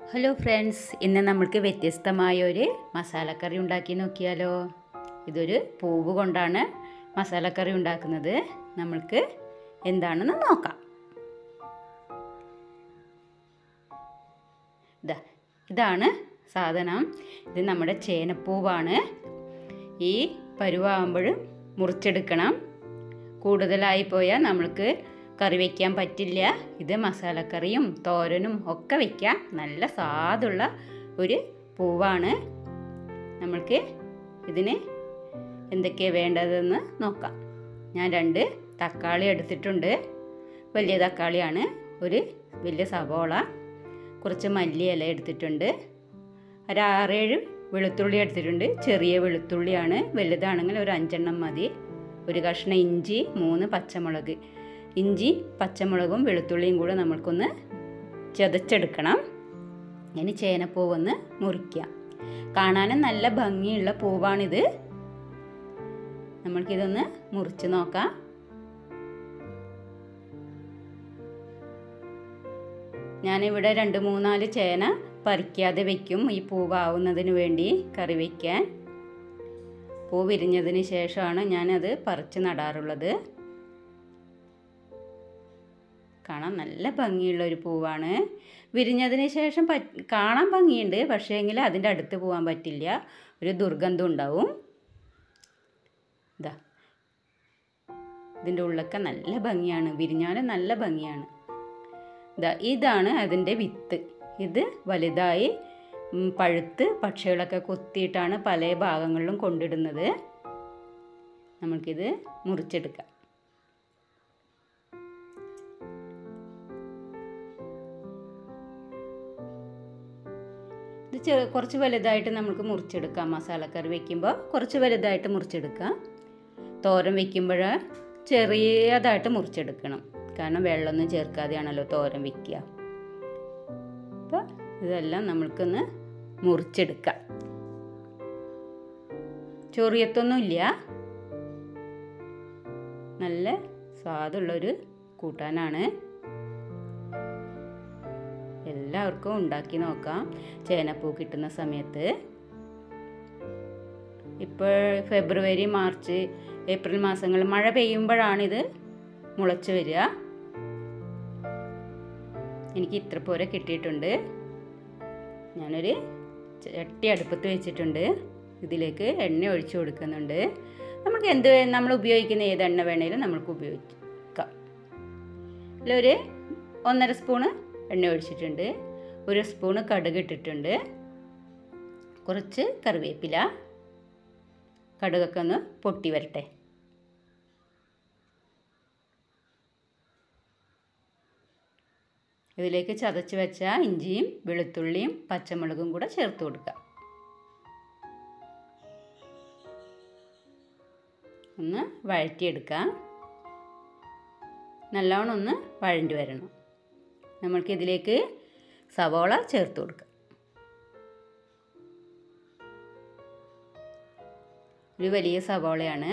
hello friends ഇന്ന് നമ്മൾക്ക് വ്യത്യസ്തമായ ഒരു മസാലക്കറി ഉണ്ടാക്കി നോക്കിയാലോ ഇതൊരു പൂവ് കൊണ്ടാണ് മസാലക്കറി ഉണ്ടാക്കുന്നത് നമ്മൾക്ക് എന്താണെന്ന് നോക്കാം ഇതാ ഇതാണ് സാധനം ഇത് നമ്മുടെ ചേനപ്പൂവാണ് ഈ പരുവാകുമ്പോഴും മുറിച്ചെടുക്കണം കൂടുതലായി പോയാൽ നമ്മൾക്ക് കറി വയ്ക്കാൻ പറ്റില്ല ഇത് മസാലക്കറിയും തോരനും ഒക്കെ വയ്ക്കാം നല്ല സ്വാദുള്ള ഒരു പൂവാണ് നമ്മൾക്ക് ഇതിന് എന്തൊക്കെയാണ് വേണ്ടതെന്ന് നോക്കാം ഞാൻ രണ്ട് തക്കാളി എടുത്തിട്ടുണ്ട് വലിയ തക്കാളിയാണ് ഒരു വലിയ സവോള കുറച്ച് മല്ലിയില എടുത്തിട്ടുണ്ട് ഒരു ആറേഴ് വെളുത്തുള്ളി എടുത്തിട്ടുണ്ട് ചെറിയ വെളുത്തുള്ളിയാണ് വലുതാണെങ്കിൽ ഒരു അഞ്ചെണ്ണം മതി ഒരു കഷ്ണം ഇഞ്ചി മൂന്ന് പച്ചമുളക് ഇഞ്ചി പച്ചമുളകും വെളുത്തുള്ളിയും കൂടെ നമ്മൾക്കൊന്ന് ചതച്ചെടുക്കണം ഇനി ചേനപ്പൂവൊന്ന് മുറിക്കാം കാണാനും നല്ല ഭംഗിയുള്ള പൂവാണിത് നമ്മൾക്കിതൊന്ന് മുറിച്ച് നോക്കാം ഞാനിവിടെ രണ്ട് മൂന്നാല് ചേന പറിക്കാതെ വെക്കും ഈ പൂവാവുന്നതിന് വേണ്ടി കറി വയ്ക്കാൻ പൂ വിരിഞ്ഞതിന് ശേഷമാണ് ഞാനത് പറിച്ച് നടാറുള്ളത് കാണാൻ നല്ല ഭംഗിയുള്ള ഒരു പൂവാണ് വിരിഞ്ഞതിന് ശേഷം പറ്റ് കാണാൻ ഭംഗിയുണ്ട് പക്ഷേ എങ്കിൽ അതിൻ്റെ അടുത്ത് പോകാൻ പറ്റില്ല ഒരു ദുർഗന്ധം ഉണ്ടാവും ഇതാ ഇതിൻ്റെ ഉള്ളൊക്കെ നല്ല ഭംഗിയാണ് വിരിഞ്ഞാലും നല്ല ഭംഗിയാണ് ഇതാ ഇതാണ് അതിൻ്റെ വിത്ത് ഇത് വലുതായി പഴുത്ത് പക്ഷികളൊക്കെ കൊത്തിയിട്ടാണ് പല ഭാഗങ്ങളിലും കൊണ്ടിടുന്നത് നമുക്കിത് മുറിച്ചെടുക്കാം ഇത് ചെ കുറച്ച് വലുതായിട്ട് നമുക്ക് മുറിച്ചെടുക്കാം മസാലക്കറി വെക്കുമ്പോൾ കുറച്ച് വലുതായിട്ട് മുറിച്ചെടുക്കാം തോരൻ വെക്കുമ്പോൾ ചെറിയതായിട്ട് മുറിച്ചെടുക്കണം കാരണം വെള്ളമൊന്നും ചേർക്കാതെയാണല്ലോ തോരൻ വെക്കുക അപ്പോൾ ഇതെല്ലാം നമ്മൾക്കൊന്ന് മുറിച്ചെടുക്കാം ചൊറിയത്തൊന്നുമില്ല നല്ല സ്വാദുള്ളൊരു കൂട്ടാനാണ് എല്ലാവർക്കും ഉണ്ടാക്കി നോക്കാം ചേനപ്പൂ കിട്ടുന്ന സമയത്ത് ഇപ്പോൾ ഫെബ്രുവരി മാർച്ച് ഏപ്രിൽ മാസങ്ങളിൽ മഴ പെയ്യുമ്പോഴാണിത് മുളച്ച് വരിക എനിക്ക് ഇത്ര പോരെ കിട്ടിയിട്ടുണ്ട് ഞാനൊരു ചട്ടി അടുപ്പത്ത് വെച്ചിട്ടുണ്ട് ഇതിലേക്ക് എണ്ണ ഒഴിച്ചു കൊടുക്കുന്നുണ്ട് നമുക്ക് എന്ത് നമ്മൾ ഉപയോഗിക്കുന്ന ഏത് എണ്ണ വേണേലും നമുക്ക് ഉപയോഗിക്കാം ഇതിലൊരു ഒന്നര സ്പൂണ് എണ്ണ ഒഴിച്ചിട്ടുണ്ട് ഒരു സ്പൂണ് കടുക് ഇട്ടിട്ടുണ്ട് കുറച്ച് കറിവേപ്പില കടുകൊക്കെ ഒന്ന് പൊട്ടി വരട്ടെ ഇതിലേക്ക് ചതച്ച് വെച്ച ഇഞ്ചിയും വെളുത്തുള്ളിയും പച്ചമുളകും കൂടെ ചേർത്ത് കൊടുക്കുക ഒന്ന് വഴറ്റിയെടുക്കുക നല്ലോണം ഒന്ന് വഴണ്ടി വരണം നമ്മൾക്ക് ഇതിലേക്ക് സവോള ചേർത്ത് കൊടുക്കുക ഒരു വലിയ സവോളയാണ്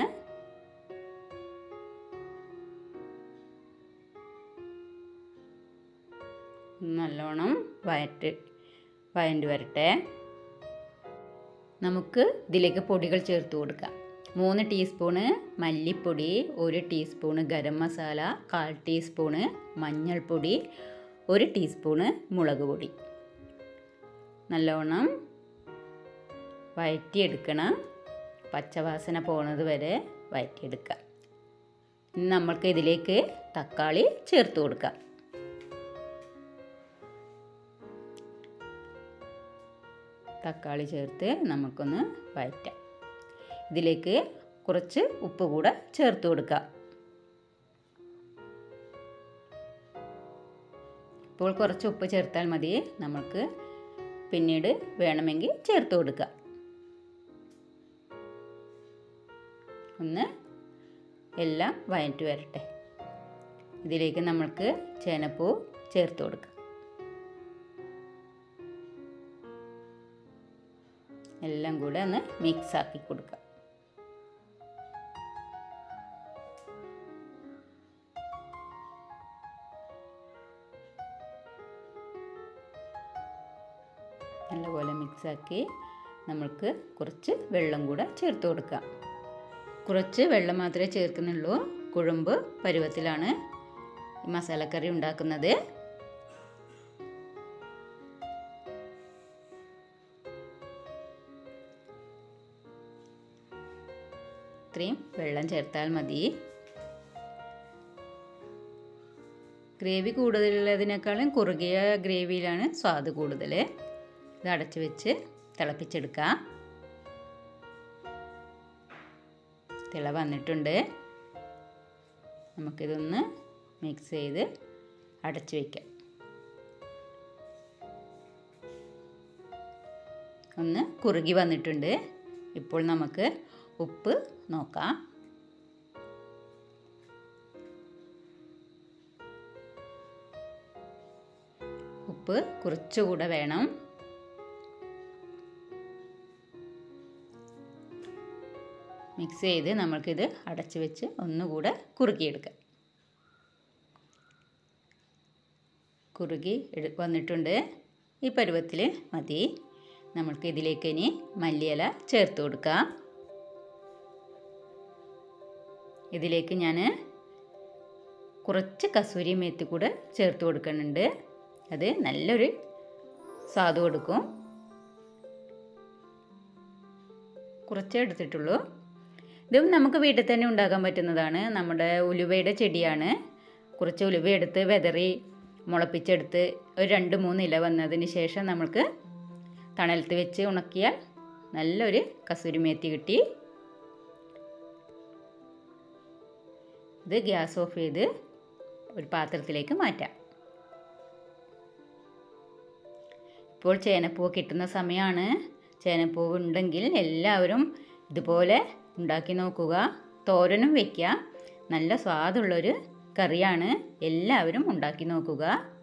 നല്ലോണം വയറ്റ് വയണ്ട് വരട്ടെ നമുക്ക് ഇതിലേക്ക് പൊടികൾ ചേർത്ത് കൊടുക്കാം മൂന്ന് ടീസ്പൂണ് മല്ലിപ്പൊടി ഒരു ടീസ്പൂണ് ഗരം മസാല കാൽ ടീസ്പൂണ് മഞ്ഞൾപ്പൊടി ഒരു ടീസ്പൂണ് മുളക് പൊടി നല്ലോണം വയറ്റിയെടുക്കണം പച്ചവാസന പോണത് വരെ വയറ്റിയെടുക്കുക ഇനി നമ്മൾക്ക് ഇതിലേക്ക് തക്കാളി ചേർത്ത് കൊടുക്കാം തക്കാളി ചേർത്ത് നമുക്കൊന്ന് വയറ്റാം ഇതിലേക്ക് കുറച്ച് ഉപ്പ് കൂടെ ചേർത്ത് കൊടുക്കാം ഇപ്പോൾ കുറച്ച് ഉപ്പ് ചേർത്താൽ മതി നമുക്ക് പിന്നീട് വേണമെങ്കിൽ ചേർത്ത് കൊടുക്കാം ഒന്ന് എല്ലാം വയറ്റി വരട്ടെ ഇതിലേക്ക് നമ്മൾക്ക് ചേനപ്പൂ ചേർത്ത് കൊടുക്കാം എല്ലാം കൂടെ ഒന്ന് മിക്സ് ആക്കി കൊടുക്കാം നല്ലപോലെ മിക്സാക്കി നമ്മൾക്ക് കുറച്ച് വെള്ളം കൂടെ ചേർത്ത് കൊടുക്കാം കുറച്ച് വെള്ളം മാത്രമേ ചേർക്കുന്നുള്ളൂ കുഴമ്പ് പരുവത്തിലാണ് ഈ മസാലക്കറി ഉണ്ടാക്കുന്നത് ഇത്രയും വെള്ളം ചേർത്താൽ മതി ഗ്രേവി കൂടുതലുള്ളതിനേക്കാളും കുറുകിയ ഗ്രേവിയിലാണ് സ്വാദ് കൂടുതൽ ഇത് അടച്ച് വെച്ച് തിളപ്പിച്ചെടുക്കാം തിള വന്നിട്ടുണ്ട് നമുക്കിതൊന്ന് മിക്സ് ചെയ്ത് അടച്ച് വയ്ക്കാം ഒന്ന് കുറുകി വന്നിട്ടുണ്ട് ഇപ്പോൾ നമുക്ക് ഉപ്പ് നോക്കാം ഉപ്പ് കുറച്ചുകൂടെ വേണം മിക്സ് ചെയ്ത് നമ്മൾക്കിത് അടച്ച് വെച്ച് ഒന്നുകൂടെ കുറുകിയെടുക്കാം കുറുകി എടു വന്നിട്ടുണ്ട് ഈ പരുവത്തിൽ മതി നമ്മൾക്ക് ഇതിലേക്ക് ഇനി മല്ലിയില ചേർത്ത് കൊടുക്കാം ഇതിലേക്ക് ഞാൻ കുറച്ച് കസൂരി മേത്തി കൂടെ ചേർത്ത് കൊടുക്കുന്നുണ്ട് അത് നല്ലൊരു സ്വാദ് കൊടുക്കും കുറച്ചേ എടുത്തിട്ടുള്ളൂ ഇതും നമുക്ക് വീട്ടിൽ തന്നെ ഉണ്ടാക്കാൻ പറ്റുന്നതാണ് നമ്മുടെ ഉലുവയുടെ ചെടിയാണ് കുറച്ച് ഉലുവ എടുത്ത് വെതറി മുളപ്പിച്ചെടുത്ത് ഒരു രണ്ട് മൂന്ന് ഇല വന്നതിന് ശേഷം നമുക്ക് തണലത്ത് വെച്ച് ഉണക്കിയാൽ നല്ലൊരു കസൂരി മേത്തി കിട്ടി ഇത് ഗ്യാസ് ഓഫ് ചെയ്ത് ഒരു പാത്രത്തിലേക്ക് മാറ്റാം ഇപ്പോൾ ചേനപ്പൂവ് കിട്ടുന്ന സമയമാണ് ചേനപ്പൂവ് ഉണ്ടെങ്കിൽ എല്ലാവരും ഇതുപോലെ ഉണ്ടാക്കി നോക്കുക തോരനും വയ്ക്കുക നല്ല സ്വാദുള്ളൊരു കറിയാണ് എല്ലാവരും ഉണ്ടാക്കി നോക്കുക